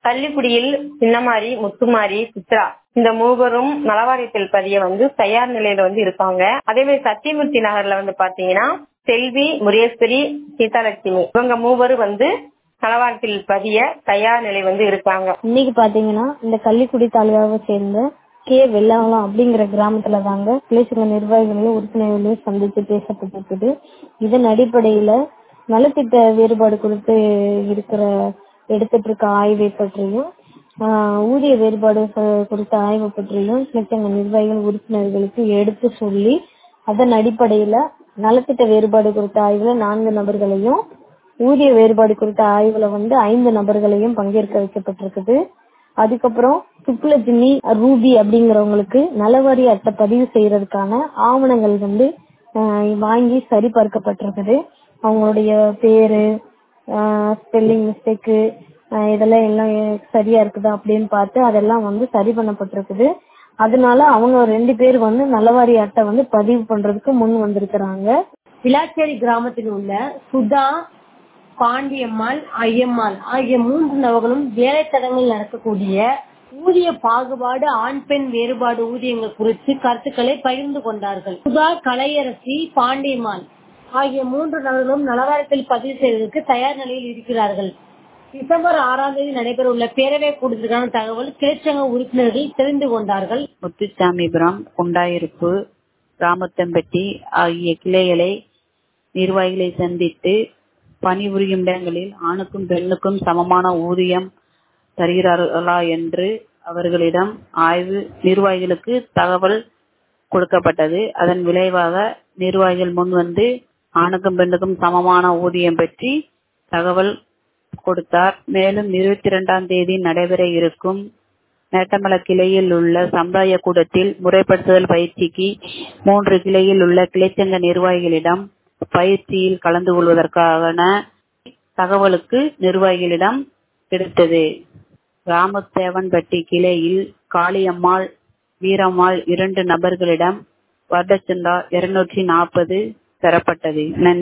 கள்ளிக்குடியில் சின்னமாரி முத்துமாரி சித்ரா இந்த மூவரும் நலவாரியத்தில் பதிய வந்து தயார் நிலையில வந்து இருக்காங்க அதே மாதிரி சத்தியமூர்த்தி நகர்ல வந்து பாத்தீங்கன்னா செல்வி முரேஸ்வரி சீதாலட்சுமி இவங்க மூவரும் வந்து நலவாரியத்தில் பதிய தயார் நிலை வந்து இருக்காங்க இன்னைக்கு பாத்தீங்கன்னா இந்த கள்ளிக்குடி தாலுகாவை சேர்ந்த கே வெள்ளாவளம் அப்படிங்கிற கிராமத்துல தாங்க கிளைச்சங்க நிர்வாகிகளையும் உறுப்பினர்களையும் சந்தித்து பேசப்பட்டிருக்குது இதன் அடிப்படையில நலத்திட்ட வேறுபாடு குறித்து இருக்கிற எடுத்துட்டு இருக்க ஆய்வை பற்றியும் ஆஹ் ஊதிய வேறுபாடு ச- குறித்த ஆய்வு பற்றியும் கிளைச்சங்க நிர்வாகிகள் உறுப்பினர்களுக்கு எடுத்து சொல்லி அதன் அடிப்படையில நலத்திட்ட வேறுபாடு குறித்த ஆய்வுல நான்கு நபர்களையும் ஊதிய வேறுபாடு குறித்த ஆய்வுல வந்து ஐந்து நபர்களையும் பங்கேற்க வைக்கப்பட்டிருக்குது அதுக்கப்புறம் சுப்புலட்சுமி ரூபி அப்படிங்கிறவங்களுக்கு நலவாரி அட்டை பதிவு செய்யறதுக்கான ஆவணங்கள் வந்து ஆஹ் வாங்கி சரிபார்க்கப்பட்டிருக்குது அவங்களுடைய பேரு ஸ்பெல்லிங் மிஸ்டேக்கு இதெல்லாம் எல்லாம் சரியா இருக்குதா அப்படின்னு பார்த்து அதெல்லாம் வந்து சரி பண்ணப்பட்டிருக்குது அதனால அவங்க ரெண்டு பேர் வந்து நலவாரி அட்டை வந்து பதிவு பண்றதுக்கு முன் வந்திருக்கிறாங்க விளாச்சேரி கிராமத்தில் உள்ள சுதா பாண்டியம்மாள் ஐயம்மாள் ஆகிய மூன்று நபர்களும் வேலை தடங்கள் நடக்கக்கூடிய ஊதிய பாகுபாடு ஆண் பெண் வேறுபாடு ஊதியங்கள் குறித்து கருத்துக்களை பகிர்ந்து கொண்டார்கள் சுதா கலையரசி பாண்டியம்மாள் ஆகிய மூன்று நபர்களும் நலவாரத்தில் பதிவு செய்வதற்கு தயார் நிலையில் இருக்கிறார்கள் டிசம்பர் ஆறாம் தேதி நடைபெறவுள்ள பேரவை கூட்டத்திற்கான தகவல் கிளைச்சங்க உறுப்பினர்கள் தெரிந்து கொண்டார்கள் முத்துசாமிபுரம் குண்டாயிருப்பு ராமத்தம்பட்டி ஆகிய கிளைகளை நிர்வாகிகளை சந்தித்து பணிபுரியும் இடங்களில் ஆணுக்கும் பெண்ணுக்கும் சமமான ஊதியம் தருகிறார்களா என்று அவர்களிடம் ஆய்வு நிர்வாகிகளுக்கு தகவல் கொடுக்கப்பட்டது அதன் விளைவாக நிர்வாகிகள் முன் வந்து ஆணுக்கும் பெண்ணுக்கும் சமமான ஊதியம் பற்றி தகவல் கொடுத்தார் மேலும் இருபத்தி இரண்டாம் தேதி நடைபெற இருக்கும் நேட்டமல கிளையில் உள்ள சமுதாய கூடத்தில் முறைப்படுத்துதல் பயிற்சிக்கு மூன்று கிளையில் உள்ள கிளைச்சங்க நிர்வாகிகளிடம் பயிற்சியில் கலந்து கொள்வதற்கான தகவலுக்கு நிர்வாகிகளிடம் கிடைத்தது ராமத்தேவன்பட்டி கிளையில் காளியம்மாள் வீரம்மாள் இரண்டு நபர்களிடம் வருடச்சந்தா இருநூற்றி நாற்பது பெறப்பட்டது நன்றி